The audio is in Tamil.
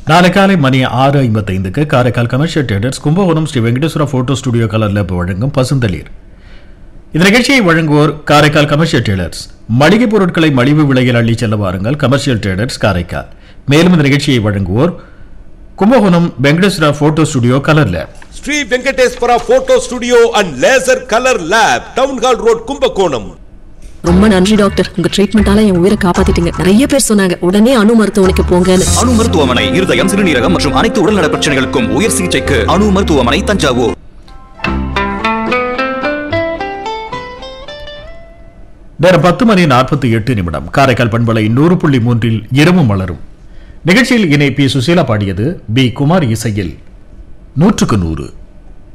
நாளை காலை மணி ஆறு ஐம்பத்தைந்துக்கு Karaikal commercial traders Kumbakonam Sri Venkateswara photo studio colour lab வழங்கும் பசுந்தளிர் இந்த நிகழ்ச்சியை வழங்குவோர் காரைக்கால் கமர்ஷியல் ட்ரேடர்ஸ் மளிகை பொருட்களை மலிவு விலையில் அள்ளிச் செல்ல வாருங்கள் கமர்ஷியல் ட்ரேடர்ஸ் காரைக்கால் மேலும் இந்த நிகழ்ச்சியை வழங்குவோர் Kumbakonam Venkateswara photo studio colour lab Sri Venkateswara photo studio and laser colour lab town hall road Kumbakonam ரொம்ப நன்றி டாக்டர் உங்க ட்ரீட்மெண்டால என் உயிரை காப்பாத்திட்டீங்க நிறைய பேர் சொன்னாங்க உடனே அணு மருத்துவமனைக்கு போங்கன்னு அணு மருத்துவமனை இருதயம் சிறுநீரகம் மற்றும் அனைத்து உடல்நல பிரச்சனைகளுக்கும் உயர் சிகிச்சைக்கு அணு மருத்துவமனை தஞ்சாவூர் நேரம் பத்து மணி நாற்பத்தி எட்டு நிமிடம் காரைக்கால் பண்பலை நூறு புள்ளி மூன்றில் இரவு மலரும் நிகழ்ச்சியில் இணை பி சுசீலா பாடியது பி குமார் இசையில் நூற்றுக்கு நூறு